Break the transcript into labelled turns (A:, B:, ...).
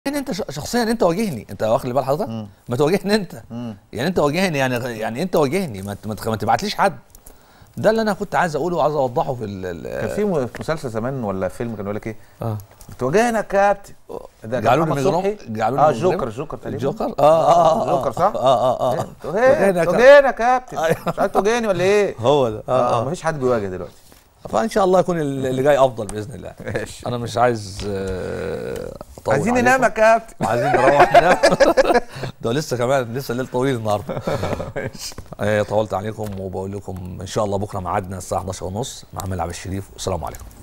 A: يعني انت ش- شخصيا انت واجهني انت واخد لي بال حضرتك
B: مم.
A: ما تواجهني انت
B: مم.
A: يعني انت واجهني يعني يعني انت واجهني ما ت- ما تخ- ما تبعتليش حد ده اللي انا كنت عايز اقوله وعايز اوضحه في ال ال-
B: كان في م- مسلسل زمان ولا فيلم كان يقول لك ايه
A: اه
B: بتواجهنا يا كابتن ده كان
A: جعلوني
B: محمد
A: مجنون
B: صبحي.
A: جعلوني
B: اه
A: مجرم.
B: جوكر جوكر تقريبا
A: جوكر اه اه اه
B: جوكر صح؟
A: اه اه اه
B: تواجهنا
A: يا كابتن.
B: تواجهنا يا كابتن
A: أيوة.
B: مش عارف تواجهني ولا ايه؟
A: هو ده
B: اه
A: اه,
B: اه
A: آه.
B: مفيش حد بيواجه دلوقتي
A: فان شاء الله يكون ال- اللي جاي افضل باذن الله
B: ماشي
A: انا مش عايز آه، اطول
B: عايزين
A: عليكم.
B: ننام يا كابتن
A: وعايزين نروح ننام ده لسه كمان لسه الليل طويل النهارده آه، طولت عليكم وبقول لكم ان شاء الله بكره ميعادنا الساعه 11:30 مع ملعب الشريف والسلام عليكم